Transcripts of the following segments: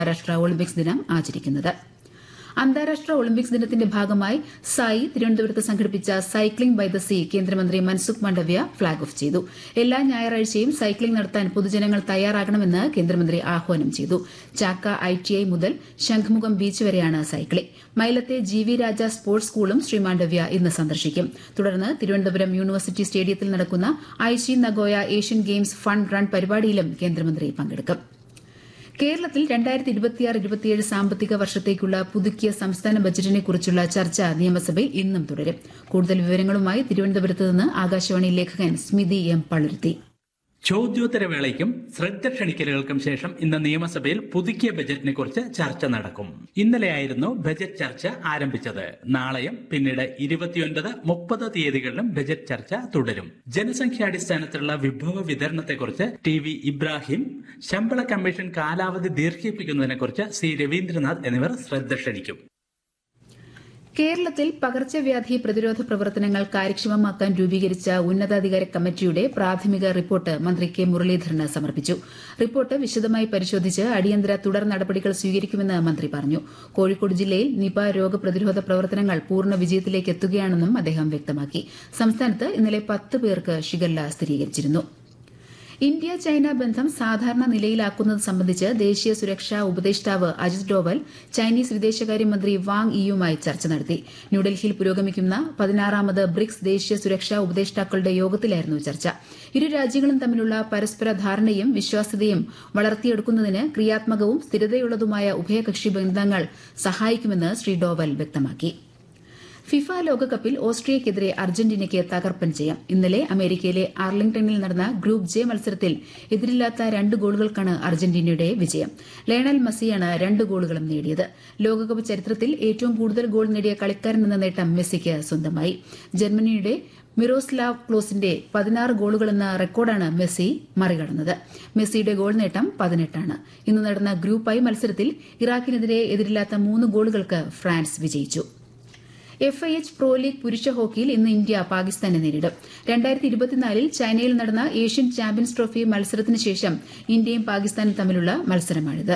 അന്താരാഷ്ട്ര ഒളിമ്പിക്സ് ദിനം ആചരിക്കുന്നത് അന്താരാഷ്ട്ര ഒളിമ്പിക്സ് ദിനത്തിന്റെ ഭാഗമായി സായി തിരുവനന്തപുരത്ത് സംഘടിപ്പിച്ച സൈക്ലിംഗ് ബൈ ദ സീ കേന്ദ്രമന്ത്രി മൻസുഖ് മാണ്ഡവ്യ ഫ്ളാഗ് ഓഫ് ചെയ്തു എല്ലാ ഞായറാഴ്ചയും സൈക്ലിംഗ് നടത്താൻ പൊതുജനങ്ങൾ തയ്യാറാകണമെന്ന് കേന്ദ്രമന്ത്രി ആഹ്വാനം ചെയ്തു ചാക്ക ഐടിഐ മുതൽ ശംഖുമുഖം ബീച്ച് വരെയാണ് സൈക്ലിംഗ് മൈലത്തെ ജി വി രാജ സ്പോർട്സ് സ്കൂളും ശ്രീ മാണ്ഡവ്യ ഇന്ന് സന്ദർശിക്കും തുടർന്ന് തിരുവനന്തപുരം യൂണിവേഴ്സിറ്റി സ്റ്റേഡിയത്തിൽ നടക്കുന്ന Aichi Nagoya Asian games fun run പരിപാടിയിലും കേന്ദ്രമന്ത്രി പങ്കെടുക്കും കേരളത്തിൽ രണ്ടായിരത്തി ഇരുപത്തിയാറ് ഇരുപത്തിയേഴ് സാമ്പത്തിക വർഷത്തേക്കുള്ള പുതുക്കിയ സംസ്ഥാന ബജറ്റിനെക്കുറിച്ചുള്ള ചർച്ച നിയമസഭയിൽ ഇന്നും തുടരും കൂടുതൽ വിവരങ്ങളുമായി തിരുവനന്തപുരത്ത് നിന്ന് ആകാശവാണി ലേഖകൻ സ്മിതി എം പളുരുത്തി ചോദ്യോത്തരവേളയ്ക്കും ശ്രദ്ധ ക്ഷണിക്കലുകൾക്കും ശേഷം ഇന്ന് നിയമസഭയിൽ പുതുക്കിയ ബജറ്റിനെ കുറിച്ച് ചർച്ച നടക്കും ഇന്നലെയായിരുന്നു ബജറ്റ് ചർച്ച ആരംഭിച്ചത് നാളെയും പിന്നീട് ഇരുപത്തിയൊൻപത് മുപ്പത് തീയതികളിലും ബജറ്റ് ചർച്ച തുടരും ജനസംഖ്യാടിസ്ഥാനത്തിലുള്ള വിഭവ വിതരണത്തെക്കുറിച്ച് ടി വി ഇബ്രാഹിം ശമ്പള കമ്മീഷൻ കാലാവധി ദീർഘിപ്പിക്കുന്നതിനെക്കുറിച്ച് സി രവീന്ദ്രനാഥ് എന്നിവർ ശ്രദ്ധ ക്ഷണിക്കും കേരളത്തിൽ പകർച്ചവ്യാധി പ്രതിരോധ പ്രവർത്തനങ്ങൾ കാര്യക്ഷമമാക്കാൻ രൂപീകരിച്ച ഉന്നതാധികാര കമ്മിറ്റിയുടെ പ്രാഥമിക റിപ്പോർട്ട് മന്ത്രി കെ മുരളീധരന് സമർപ്പിച്ചു റിപ്പോർട്ട് വിശദമായി പരിശോധിച്ച് അടിയന്തര തുടർ നടപടികൾ സ്വീകരിക്കുമെന്ന് മന്ത്രി പറഞ്ഞു കോഴിക്കോട് ജില്ലയിൽ നിപ രോഗപ്രതിരോധ പ്രവർത്തനങ്ങൾ പൂർണ്ണ വിജയത്തിലേക്ക് എത്തുകയാണെന്നും അദ്ദേഹം വ്യക്തമാക്കി സംസ്ഥാനത്ത് ഇന്നലെ പത്ത് പേർക്ക് ഷിഗല്ല സ്ഥിരീകരിച്ചിരുന്നു ഇന്ത്യ ചൈന ബന്ധം സാധാരണ നിലയിലാക്കുന്നത് സംബന്ധിച്ച് ദേശീയ സുരക്ഷാ ഉപദേഷ്ടാവ് അജിത് ഡോവൽ ചൈനീസ് വിദേശകാര്യമന്ത്രി വാങ് ഇയുമായി ചർച്ച നടത്തി ന്യൂഡൽഹിയിൽ പുരോഗമിക്കുന്ന പതിനാറാമത് ബ്രിക്സ് ദേശീയ സുരക്ഷാ ഉപദേഷ്ടാക്കളുടെ യോഗത്തിലായിരുന്നു ചർച്ച ഇരു രാജ്യങ്ങളും തമ്മിലുള്ള പരസ്പര ധാരണയും വിശ്വാസ്യതയും വളർത്തിയെടുക്കുന്നതിന് ക്രിയാത്മകവും സ്ഥിരതയുള്ളതുമായ ഉഭയകക്ഷി ബന്ധങ്ങൾ സഹായിക്കുമെന്ന് ശ്രീ ഡോവൽ വ്യക്തമാക്കി ഫിഫ ലോകകപ്പിൽ ഓസ്ട്രിയയ്ക്കെതിരെ അർജന്റീനയ്ക്ക് തകർപ്പൻ ജയം ഇന്നലെ അമേരിക്കയിലെ ആർലിംഗ്ടണിൽ നടന്ന ഗ്രൂപ്പ് ജെ മത്സരത്തിൽ എതിരില്ലാത്ത രണ്ട് ഗോളുകൾക്കാണ് അർജന്റീനയുടെ വിജയം ലയണൽ മെസ്സിയാണ് രണ്ട് ഗോളുകളും നേടിയത് ലോകകപ്പ് ചരിത്രത്തിൽ ഏറ്റവും കൂടുതൽ ഗോൾ നേടിയ കളിക്കാരൻ എന്ന നേട്ടം മെസ്സിക്ക് സ്വന്തമായി ജർമ്മനിയുടെ മിറോസ്ലാവ് ക്ലോസിന്റെ പതിനാറ് ഗോളുകളെന്ന റെക്കോർഡാണ് മെസ്സി മറികടന്നത് മെസ്സിയുടെ ഗോൾ നേട്ടം പതിനെട്ടാണ് ഇന്ന് നടന്ന ഗ്രൂപ്പ് ഐ മത്സരത്തിൽ ഇറാഖിനെതിരെ എതിരില്ലാത്ത മൂന്ന് ഗോളുകൾക്ക് ഫ്രാൻസ് വിജയിച്ചു F I H pro league പുരുഷ ഹോക്കിയിൽ ഇന്ന് ഇന്ത്യ പാകിസ്ഥാനെ നേരിടും രണ്ടായിരത്തി ഇരുപത്തിനാലിൽ ചൈനയിൽ നടന്ന ഏഷ്യൻ ചാമ്പ്യൻസ് ട്രോഫി മത്സരത്തിന് ശേഷം ഇന്ത്യയും പാകിസ്ഥാനും തമ്മിലുള്ള മത്സരമാണിത്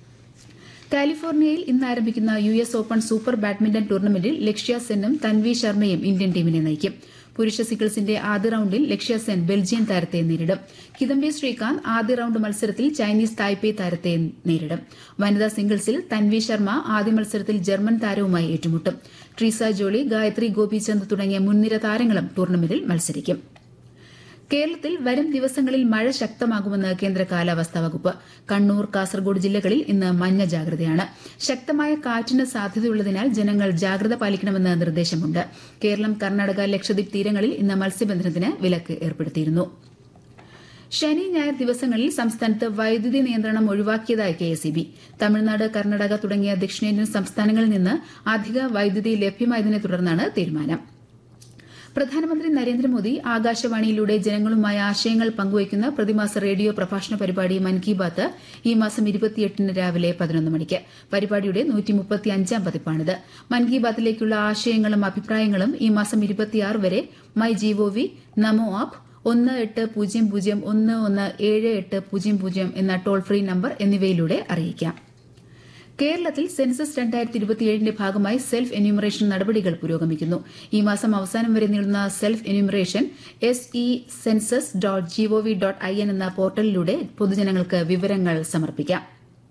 കാലിഫോർണിയയിൽ ഇന്ന് ആരംഭിക്കുന്ന U S open super badminton ടൂർണമെന്റിൽ ലക്ഷ്യ സെന്നും തൻവി ശർമ്മയും ഇന്ത്യൻ ടീമിനെ നയിക്കും പുരുഷ സിംഗിൾസിന്റെ ആദ്യ റൌണ്ടിൽ ലക്ഷ്യ സെൻ ബെൽജിയം താരത്തെ നേരിടും കിദംബി ശ്രീകാന്ത് ആദ്യ റൌണ്ട് മത്സരത്തിൽ ചൈനീസ് തായ്പേ താരത്തെ നേരിടും വനിതാ സിംഗിൾസിൽ തൻവി ശർമ്മ ആദ്യ മത്സരത്തിൽ ജർമ്മൻ താരവുമായി ഏറ്റുമുട്ടും ട്രീസ ജോളി ഗായത്രി ഗോപിചന്ദ് തുടങ്ങിയ മുൻനിര താരങ്ങളും ടൂർണമെന്റിൽ മത്സരിക്കും കേരളത്തിൽ വരും ദിവസങ്ങളിൽ മഴ ശക്തമാകുമെന്ന് കേന്ദ്ര കാലാവസ്ഥാ വകുപ്പ് കണ്ണൂർ കാസർഗോഡ് ജില്ലകളിൽ ഇന്ന് മഞ്ഞ ജാഗ്രതയാണ് ശക്തമായ കാറ്റിന് സാധ്യതയുള്ളതിനാൽ ജനങ്ങൾ ജാഗ്രത പാലിക്കണമെന്ന് നിർദ്ദേശമുണ്ട് കേരളം കർണാടക ലക്ഷദ്വീപ് തീരങ്ങളിൽ ഇന്ന് മത്സ്യബന്ധനത്തിന് വിലക്ക് ഏർപ്പെടുത്തിയിരുന്നു ശനി ഞായർ ദിവസങ്ങളിൽ സംസ്ഥാനത്ത് വൈദ്യുതി നിയന്ത്രണം ഒഴിവാക്കിയതായി കെഎസ്ഇബി തമിഴ്നാട് കർണാടക തുടങ്ങിയ ദക്ഷിണേന്ത്യൻ സംസ്ഥാനങ്ങളിൽ നിന്ന് അധിക വൈദ്യുതി ലഭ്യമായതിനെ തുടർന്നാണ് തീരുമാനം പ്രധാനമന്ത്രി നരേന്ദ്രമോദി ആകാശവാണിയിലൂടെ ജനങ്ങളുമായി ആശയങ്ങൾ പങ്കുവയ്ക്കുന്ന പ്രതിമാസ റേഡിയോ പ്രഭാഷണ പരിപാടി മൻ കി ബാത്ത് ഈ മാസം ഇരുപത്തിയെട്ടിന് രാവിലെ പതിനൊന്ന് മണിക്ക് പരിപാടിയുടെ നൂറ്റിമുപ്പത്തിയഞ്ചാം പതിപ്പാണിത് മൻ കി ബാത്തിലേക്കുള്ള ആശയങ്ങളും അഭിപ്രായങ്ങളും ഈ മാസം ഇരുപത്തിയാറ് വരെ മൈ ജിഒവി നമോ ആപ്പ് ഒന്ന് എട്ട് പൂജ്യം പൂജ്യം ഒന്ന് ഒന്ന് ഏഴ് എട്ട് പൂജ്യം പൂജ്യം എന്ന ടോൾ ഫ്രീ നമ്പർ എന്നിവയിലൂടെ അറിയിക്കാം കേരളത്തിൽ സെൻസസ് രണ്ടായിരത്തി ഇരുപത്തിയേഴിന്റെ ഭാഗമായി സെൽഫ് എന്യൂമറേഷൻ നടപടികൾ പുരോഗമിക്കുന്നു ഈ മാസം അവസാനം വരെ നീളുന്ന self enumeration S E census dot G O V dot I N എന്ന പോർട്ടലിലൂടെ പൊതുജനങ്ങൾക്ക് വിവരങ്ങൾ സമർപ്പിക്കാം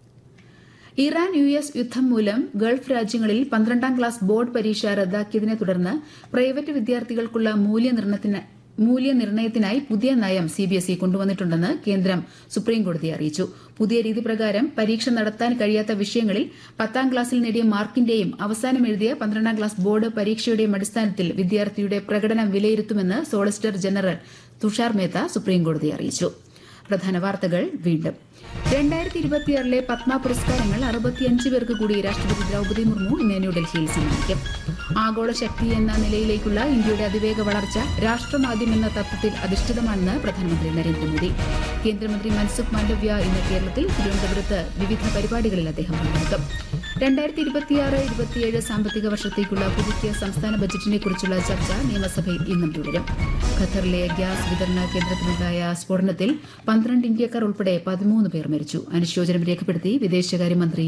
ഇറാൻ യു എസ് യുദ്ധം മൂലം ഗൾഫ് രാജ്യങ്ങളിൽ പന്ത്രണ്ടാം ക്ലാസ് ബോർഡ് പരീക്ഷ റദ്ദാക്കിയതിനെ തുടർന്ന് പ്രൈവറ്റ് വിദ്യാർത്ഥികൾക്കുള്ള മൂല്യനിർണ്ണയത്തിന് മൂല്യനിർണ്ണയത്തിനായി പുതിയ നയം സിബിഎസ്ഇ കൊണ്ടുവന്നിട്ടുണ്ടെന്ന് കേന്ദ്രം സുപ്രീംകോടതിയെ അറിയിച്ചു പുതിയ രീതി പ്രകാരം പരീക്ഷ നടത്താൻ കഴിയാത്ത വിഷയങ്ങളിൽ പത്താം ക്ലാസ്സിൽ നേടിയ മാർക്കിന്റെയും അവസാനം എഴുതിയ പന്ത്രണ്ടാം ക്ലാസ് ബോർഡ് പരീക്ഷയുടെയും അടിസ്ഥാനത്തിൽ വിദ്യാർത്ഥിയുടെ പ്രകടനം വിലയിരുത്തുമെന്ന് സോളിസിറ്റർ ജനറൽ തുഷാർ മേത്ത സുപ്രീംകോടതിയെ അറിയിച്ചു പ്രധാന വാർത്തകൾ വീണ്ടും രണ്ടായിരത്തി ഇരുപത്തിയാറിലെ പത്മ പുരസ്കാരങ്ങൾ അറുപത്തിയഞ്ച് പേർക്ക് കൂടി രാഷ്ട്രപതി ദ്രൌപദി മുർമു ഇന്ന് ന്യൂഡൽഹിയിൽ സമ്മാനിക്കും ആഗോള ശക്തി എന്ന നിലയിലേക്കുള്ള ഇന്ത്യയുടെ അതിവേഗ വളർച്ച രാഷ്ട്രമാദ്യം എന്ന തത്വത്തിൽ അധിഷ്ഠിതമാണെന്ന് പ്രധാനമന്ത്രി നരേന്ദ്രമോദി കേന്ദ്രമന്ത്രി മൻസുഖ് മാണ്ഡവ്യ ഇന്ന് കേരളത്തിൽ തിരുവനന്തപുരത്ത് വിവിധ പരിപാടികളിൽ അദ്ദേഹം പങ്കെടുക്കും രണ്ടായിരത്തി ഇരുപത്തിയാറ് ഇരുപത്തിയേഴ് സാമ്പത്തിക വർഷത്തേക്കുള്ള പുതുക്കിയ സംസ്ഥാന ബജറ്റിനെ കുറിച്ചുള്ള ചർച്ച നിയമസഭയിൽ ഇന്നും തുടരും ഖത്തറിലെ ഗ്യാസ് വിതരണ കേന്ദ്രത്തിലുണ്ടായ സ്ഫോടനത്തിൽ പന്ത്രണ്ട് ഇന്ത്യക്കാർ ഉൾപ്പെടെ പതിമൂന്ന് മൂന്ന് പേർ മരിച്ചു അനുശോചനം രേഖപ്പെടുത്തി വിദേശകാര്യമന്ത്രി